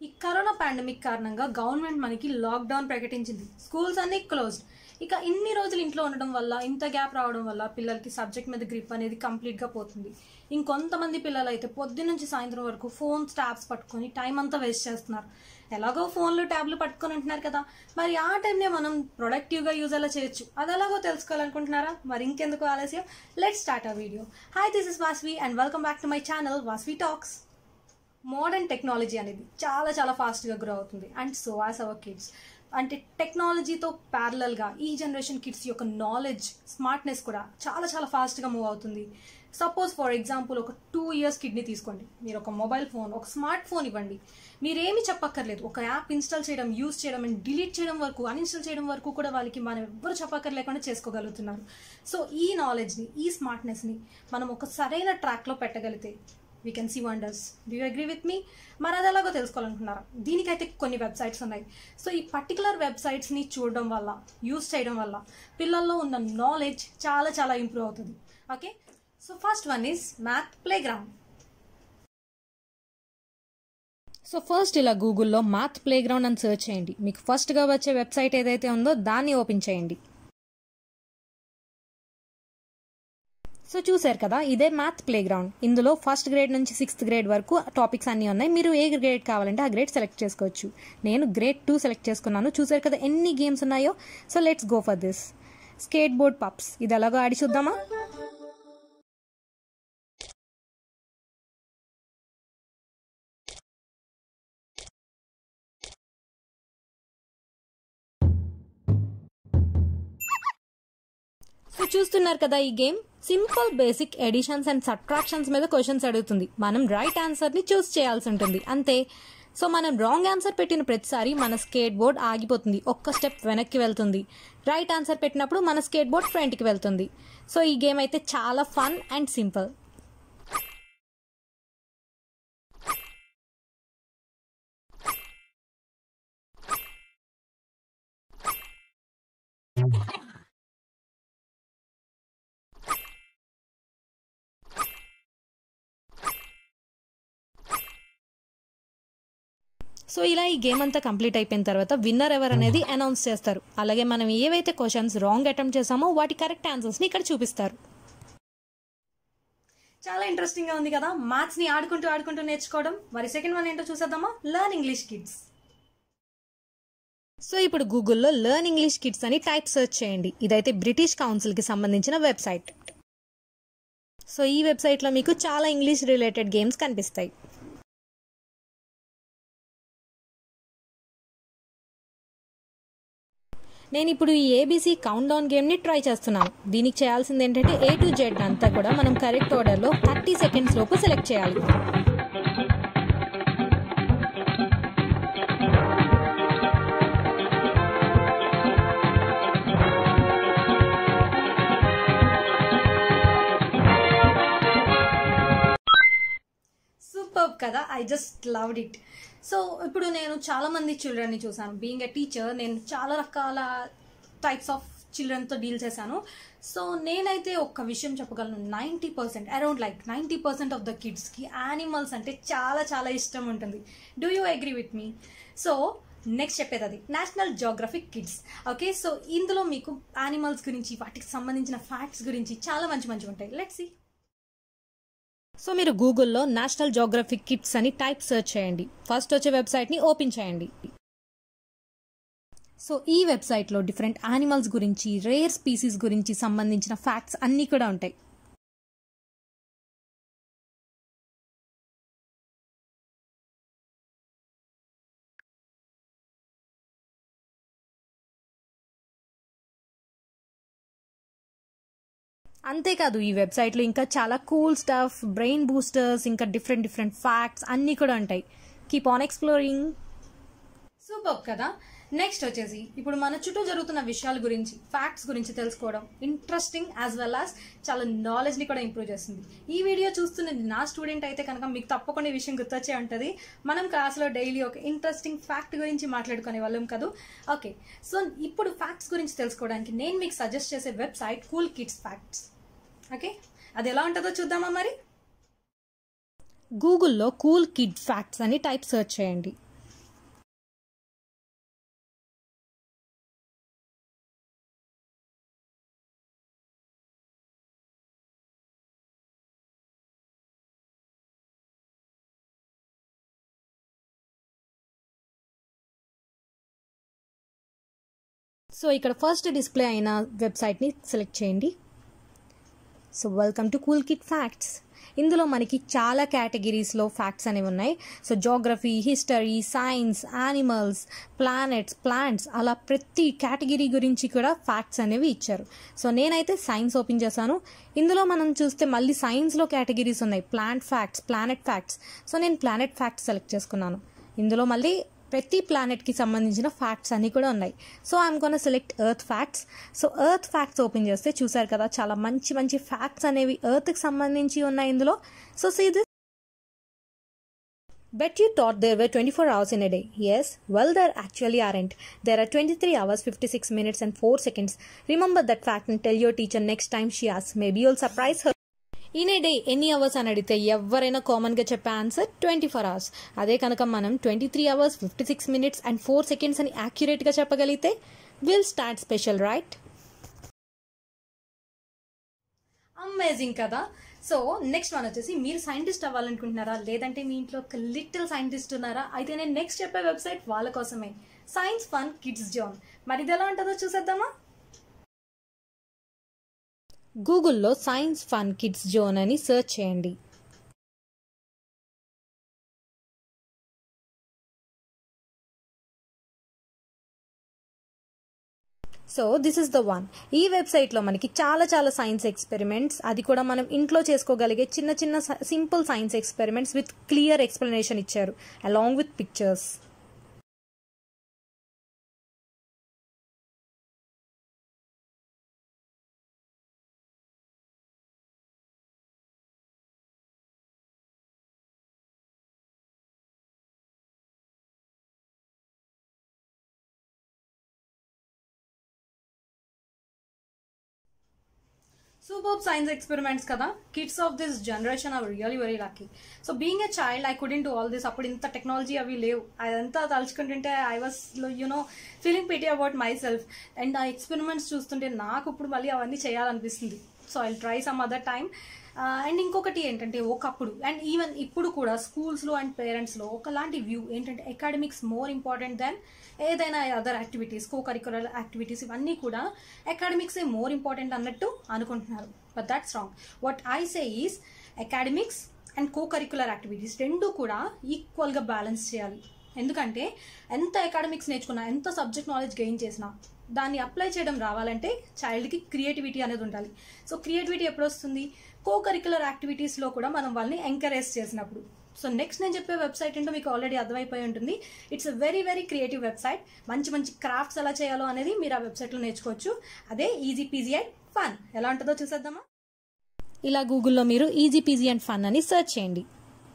ఈ corona pandemic కారణంగా government మనకి లాక్డౌన్ ప్రకటించింది స్కూల్స్ అన్ని క్లోజ్డ్ ఇక ఇన్ని రోజులు ఇంట్లో ఉండడం వల్ల ఇంత గ్యాప్ రావడం వల్ల పిల్లలకి సబ్జెక్ట్ మీద గ్రిప్ అనేది కంప్లీట్గా పోతుంది ఇంకొంతమంది పిల్లలు అయితే పొద్దున్న నుంచి సాయంత్రం వరకు ఫోన్స్ ట్యాబ్స్ పట్టుకొని టైం అంతా వేస్ట్ చేస్తున్నారు ఎలాగో ఫోన్లు ట్యాబ్లు పట్టుకొని ఉంటున్నారు కదా మరి ఆ టైంనే మనం ప్రొడక్టివ్గా యూజ్ అలా చేయొచ్చు అది ఎలాగో తెలుసుకోవాలనుకుంటున్నారా మరి ఇంకెందుకు ఆలస్యం లెట్ స్టార్ట్ ఆ video hi this is Vasvi and welcome back to my channel Vasvi talks modern technology అనేది చాలా చాలా ఫాస్ట్గా గ్రో అవుతుంది and so as our kids అంటే టెక్నాలజీతో ప్యారలల్గా ఈ జనరేషన్ కిడ్స్ యొక్క నాలెడ్జ్ స్మార్ట్నెస్ కూడా చాలా చాలా ఫాస్ట్గా మూవ్ అవుతుంది సపోజ్ ఫర్ ఎగ్జాంపుల్ ఒక టూ ఇయర్స్ కిడ్ని తీసుకోండి మీరు ఒక మొబైల్ ఫోన్ ఒక స్మార్ట్ ఫోన్ ఇవ్వండి మీరేమి చెప్పక్కర్లేదు ఒక యాప్ ఇన్స్టాల్ చేయడం యూస్ చేయడం అండ్ డిలీట్ చేయడం వరకు అన్ఇన్స్టాల్ చేయడం వరకు కూడా వాళ్ళకి మనం ఎవ్వరు చెప్పక్కర్లేకుండా చేసుకోగలుగుతున్నారు సో ఈ నాలెడ్జ్ని ఈ స్మార్ట్నెస్ని మనం ఒక సరైన ట్రాక్లో పెట్టగలిగితే we can see wonders do you agree with me మరి అది ఎలాగో తెలుసుకోవాలనుకున్నారా దీనికైతే కొన్ని వెబ్సైట్స్ ఉన్నాయి సో ఈ పర్టికులర్ వెబ్సైట్స్ని చూడడం వల్ల యూస్ చేయడం వల్ల పిల్లల్లో ఉన్న నాలెడ్జ్ చాలా చాలా ఇంప్రూవ్ అవుతుంది okay so first one is math playground so first ఇలా గూగుల్లో మ్యాథ్ ప్లే గ్రౌండ్ అని సెర్చ్ చేయండి మీకు ఫస్ట్గా వచ్చే వెబ్సైట్ ఏదైతే ఉందో దాన్ని ఓపెన్ చేయండి సో చూసారు కదా ఇదే మ్యాథ్ ప్లే గ్రౌండ్ ఇందులో ఫస్ట్ గ్రేడ్ నుంచి సిక్స్త్ గ్రేడ్ వరకు టాపిక్స్ అన్నీ ఉన్నాయి మీరు ఏ గ్రేడ్ కావాలంటే ఆ గ్రేడ్ సెలెక్ట్ చేసుకోవచ్చు నేను గ్రేడ్ టూ సెలెక్ట్ చేసుకున్నాను చూసారు కదా ఎన్ని గేమ్స్ ఉన్నాయో so let's go for this skateboard pups ఇది ఎలాగో ఆడి చూద్దామా సో చూస్తున్నారు కదా ఈ game simple basic additions and subtractions మీద క్వశ్చన్స్ అడుగుతుంది మనం రైట్ ఆన్సర్ ని చూస్ చేయాల్సి ఉంటుంది అంతే సో మనం రాంగ్ ఆన్సర్ పెట్టిన ప్రతిసారి మన స్కేట్ బోర్డ్ ఆగిపోతుంది ఒక్క స్టెప్ వెనక్కి వెళ్తుంది రైట్ ఆన్సర్ పెట్టినప్పుడు మన స్కేట్ బోర్డ్ ఫ్రంట్కి వెళ్తుంది సో ఈ గేమ్ అయితే చాలా ఫన్ అండ్ సింపుల్ సో ఇలా ఈ గేమ్ అంతా కంప్లీట్ అయిపోయిన తర్వాత విన్నర్ ఎవరు అనేది అనౌన్స్ చేస్తారు అలాగే మనం ఏవైతే క్వశ్చన్స్ రాంగ్ అటెంప్ట్ చేసామో వాటి కరెక్ట్ ఆన్సర్స్ని ఇక్కడ చూపిస్తారు చాలా ఇంట్రెస్టింగ్ గా ఉంది కదా మ్యాథ్స్ ని ఆడుకుంటూ ఆడుకుంటూ నేర్చుకోవడం మరి సెకండ్ వన్ ఏంటో చూసేద్దామా లర్న్ ఇంగ్లీష్ కిడ్స్ సో ఇప్పుడు గూగుల్లో లర్న్ ఇంగ్లీష్ కిడ్స్ అని టైప్ సెర్చ్ చేయండి ఇదైతే బ్రిటిష్ కౌన్సిల్కి సంబంధించిన వెబ్సైట్ సో ఈ వెబ్సైట్లో మీకు చాలా ఇంగ్లీష్ రిలేటెడ్ గేమ్స్ కనిపిస్తాయి నేను ఇప్పుడు ఈ ఏబీసీ కౌంట్ డౌన్ గేమ్ని ట్రై చేస్తున్నాను దీనికి చేయాల్సింది ఏంటంటే ఏ టు జెడ్ అంతా కూడా మనం కరెక్ట్ ఆర్డర్లో థర్టీ సెకండ్స్ లోపు సెలెక్ట్ చేయాలి సూపర్ కదా I just loved it so ఇప్పుడు నేను చాలా మంది చిల్డ్రన్ని చూసాను బీయింగ్ ఎ టీచర్ నేను చాలా రకాల టైప్స్ ఆఫ్ చిల్డ్రన్తో డీల్ చేశాను సో నేనైతే ఒక్క విషయం చెప్పగలను ninety percent around like ninety percent of the కిడ్స్కి యానిమల్స్ అంటే చాలా చాలా ఇష్టం ఉంటుంది do you agree with me so next చెప్పేది అది national geographic kids okay so ఇందులో మీకు యానిమల్స్ గురించి వాటికి సంబంధించిన ఫ్యాక్ట్స్ గురించి చాలా మంచి మంచి ఉంటాయి లెట్స్ సీ సో మీరు గూగుల్లో నేషనల్ జోగ్రఫిక్ కిట్స్ అని టైప్ సెర్చ్ చేయండి ఫస్ట్ వచ్చే వెబ్సైట్ని ఓపెన్ చేయండి సో ఈ వెబ్సైట్లో డిఫరెంట్ యానిమల్స్ గురించి రేర్ స్పీసీస్ గురించి సంబంధించిన ఫ్యాక్ట్స్ అన్నీ కూడా ఉంటాయి అంతేకాదు ఈ వెబ్సైట్లో ఇంకా చాలా కూల్ స్టఫ్ బ్రెయిన్ బూస్టర్స్ ఇంకా డిఫరెంట్ డిఫరెంట్ ఫ్యాక్ట్స్ అన్నీ కూడా ఉంటాయి కీప్ ఆన్ ఎక్స్ప్లోరింగ్ సూపర్ కదా నెక్స్ట్ వచ్చేసి ఇప్పుడు మన చుట్టూ జరుగుతున్న విషయాల గురించి ఫ్యాక్ట్స్ గురించి తెలుసుకోవడం ఇంట్రెస్టింగ్ యాజ్ వెల్ యాజ్ చాలా నాలెడ్జ్ని కూడా ఇంప్రూవ్ చేస్తుంది ఈ వీడియో చూస్తున్నది నా స్టూడెంట్ అయితే కనుక మీకు తప్పకుండా ఈ విషయం గుర్తొచ్చే ఉంటుంది మనం క్లాస్లో డైలీ ఒక ఇంట్రెస్టింగ్ ఫ్యాక్ట్ గురించి మాట్లాడుకునే వాళ్ళం కదా ఓకే సో ఇప్పుడు ఫ్యాక్ట్స్ గురించి తెలుసుకోవడానికి నేను మీకు సజెస్ట్ చేసే website cool kids facts okay అది ఎలా ఉంటుందో చూద్దామా మరి గూగుల్లో కూల్ కిడ్ ఫ్యాక్ట్స్ అని టైప్ సెర్చ్ చేయండి సో ఇక్కడ ఫస్ట్ డిస్ప్లే అయిన వెబ్సైట్ని సెలెక్ట్ చేయండి so welcome to cool kid facts ఇందులో మనకి చాలా కేటగిరీస్లో ఫ్యాక్ట్స్ అనేవి ఉన్నాయి so geography history science animals planets plants అలా ప్రతి కేటగిరీ గురించి కూడా ఫ్యాక్ట్స్ అనేవి ఇచ్చారు సో నేనైతే సైన్స్ ఓపెన్ చేశాను ఇందులో మనం చూస్తే మళ్ళీ సైన్స్లో కేటగిరీస్ ఉన్నాయి plant facts planet facts so నేను ప్లానెట్ ఫ్యాక్ట్స్ సెలెక్ట్ చేసుకున్నాను ఇందులో మళ్ళీ ప్రతి ప్లానెట్కి సంబంధించిన ఫ్యాక్ట్స్ అన్నీ కూడా ఉన్నాయి so I'm gonna select earth facts so earth facts open చేస్తే చూసారు కదా చాలా మంచి మంచి ఫ్యాక్ట్స్ అనేవి ఎర్త్కి సంబంధించి ఉన్నాయి ఇందులో so see this Bet you thought there were 24 hours in a day. Yes, well, there actually aren't. There are 23 hours, 56 minutes, and 4 seconds. Remember that fact and tell your teacher next time she asks. Maybe you'll surprise her. In a day ఎన్ని hours అని అడిగితే ఎవరైనా కామన్గా చెప్పే answer twenty four hours అదే కనుక మనం twenty three hours fifty six minutes and four seconds అని యాక్యురేట్గా చెప్పగలిగితే will start special right amazing కదా సో నెక్స్ట్ వన్ వచ్చేసి మీరు సైంటిస్ట్ అవ్వాలనుకుంటున్నారా లేదంటే మీ ఇంట్లో ఒక లిటిల్ సైంటిస్ట్ ఉన్నారా అయితే నేను నెక్స్ట్ చెప్పే వెబ్సైట్ వాళ్ళ కోసమే సైన్స్ ఫన్ కిడ్స్ జోన్ మరి ఇది ఎలా ఉంటుందో చూసేద్దామా గూగుల్లో సైన్స్ ఫన్ కిడ్స్ జోన్ అని సెర్చ్ చేయండి so this is the one ఈ వెబ్సైట్లో మనకి చాలా చాలా సైన్స్ ఎక్స్పెరిమెంట్స్ అది కూడా మనం ఇంట్లో చేసుకోగలిగే చిన్న చిన్న simple science experiments with clear explanation ఇచ్చారు along with pictures super science experiments కదా kids of this generation are really very lucky so being a child I couldn't do all this అప్పుడు ఇంత టెక్నాలజీ అవి లేవు అదంతా తలుచుకుంటుంటే I was you know feeling pity about myself and ఆ experiments చూస్తుంటే నాకు ఇప్పుడు మళ్ళీ అవన్నీ చేయాలనిపిస్తుంది so I try some other time and ఇంకొకటి ఏంటంటే ఒకప్పుడు అండ్ ఈవెన్ ఇప్పుడు కూడా స్కూల్స్లో అండ్ పేరెంట్స్లో ఒకలాంటి వ్యూ ఏంటంటే అకాడమిక్స్ మోర్ ఇంపార్టెంట్ దెన్ ఏదైనా other activities co curricular activities ఇవన్నీ కూడా అకాడమిక్సే మోర్ ఇంపార్టెంట్ అన్నట్టు అనుకుంటున్నారు but that's wrong what I say is academics and co curricular activities రెండు కూడా ఈక్వల్గా బ్యాలెన్స్ చేయాలి ఎందుకంటే ఎంత అకాడమిక్స్ నేర్చుకున్నా ఎంత సబ్జెక్ట్ నాలెడ్జ్ గెయిన్ చేసినా దాన్ని అప్లై చేయడం రావాలంటే చైల్డ్కి క్రియేటివిటీ అనేది ఉండాలి సో క్రియేటివిటీ ఎప్పుడు వస్తుంది కో కరికులర్ యాక్టివిటీస్లో కూడా మనం వాళ్ళని ఎంకరేజ్ చేసినప్పుడు సో నెక్స్ట్ నేను చెప్పే వెబ్సైట్ ఏంటో మీకు ఆల్రెడీ అర్థమైపోయి ఉంటుంది it's a very very creative website మంచి మంచి క్రాఫ్ట్స్ ఎలా చేయాలో అనేది మీరు ఆ వెబ్సైట్లో నేర్చుకోవచ్చు అదే ఈజీ పీజీ అండ్ ఫన్ ఎలా ఉంటుందో చూసేద్దామా ఇలా గూగుల్లో మీరు ఈజీ పీజీ అండ్ ఫన్ అని సెర్చ్ చేయండి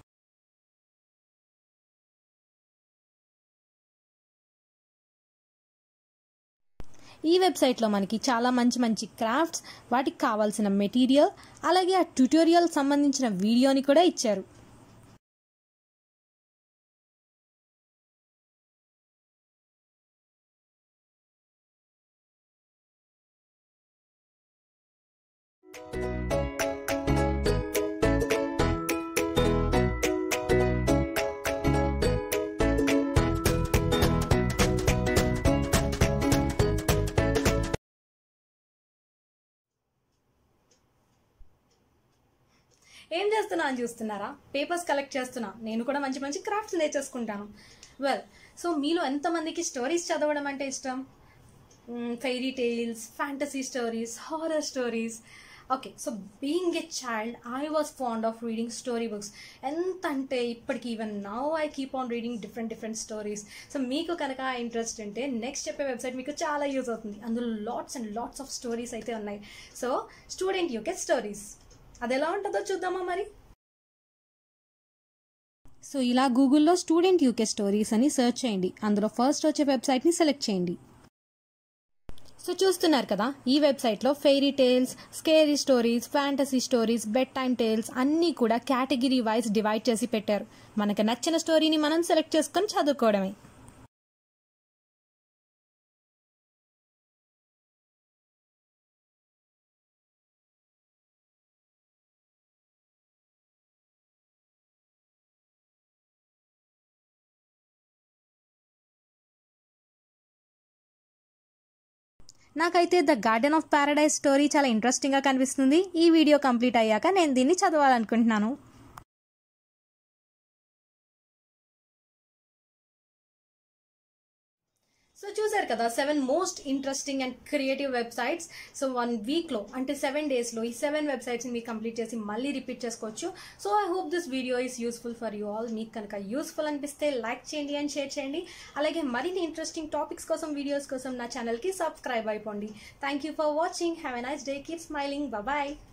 ఈ వెబ్సైట్లో మనకి చాలా మంచి మంచి క్రాఫ్ట్స్ వాటికి కావాల్సిన మెటీరియల్ అలాగే ఆ ట్యూటోరియల్ సంబంధించిన వీడియోని కూడా ఇచ్చారు ఏం చేస్తున్నా అని చూస్తున్నారా పేపర్స్ కలెక్ట్ చేస్తున్నా నేను కూడా మంచి మంచి క్రాఫ్ట్స్ నేర్చేసుకుంటాను వెల్ సో మీలో ఎంతమందికి స్టోరీస్ చదవడం అంటే ఇష్టం fairy tales fantasy stories horror stories okay so being a child I was fond of reading story books ఎంత అంటే ఇప్పటికి even now I keep on reading different different stories so మీకు కనుక ఇంట్రెస్ట్ ఉంటే నెక్స్ట్ చెప్పే వెబ్సైట్ మీకు చాలా use అవుతుంది అందులో lots and lots of stories అయితే ఉన్నాయి సో స్టూడెంట్ యూకే స్టోరీస్ అది ఎలా ఉంటుందో చూద్దామా మరి సో ఇలా గూగుల్లో స్టూడెంట్ యూకే స్టోరీస్ అని సెర్చ్ చేయండి అందులో ఫస్ట్ వచ్చే వెబ్సైట్ని సెలెక్ట్ చేయండి సో చూస్తున్నారు కదా ఈ వెబ్సైట్లో fairy tales scary stories fantasy stories bedtime tales అన్నీ కూడా కేటగిరీ వైజ్ డివైడ్ చేసి పెట్టారు మనకు నచ్చిన స్టోరీని మనం సెలెక్ట్ చేసుకొని చదువుకోవడమే నాకైతే the garden of paradise story చాలా ఇంట్రెస్టింగ్గా కనిపిస్తుంది ఈ వీడియో కంప్లీట్ అయ్యాక నేను దీన్ని చదవాలనుకుంటున్నాను సో చూసారు కదా seven most interesting and creative websites so one వీక్లో అంటే సెవెన్ డేస్లో ఈ సెవెన్ వెబ్సైట్స్ని మీరు కంప్లీట్ చేసి మళ్ళీ రిపీట్ చేసుకోవచ్చు so I hope this video is useful for you all మీకు కనుక యూస్ఫుల్ అనిపిస్తే లైక్ చేయండి అండ్ షేర్ చేయండి అలాగే మరిన్ని ఇంట్రెస్టింగ్ టాపిక్స్ కోసం వీడియోస్ కోసం నా ఛానల్కి సబ్స్క్రైబ్ అయిపోండి thank you for watching have a nice day keep smiling bye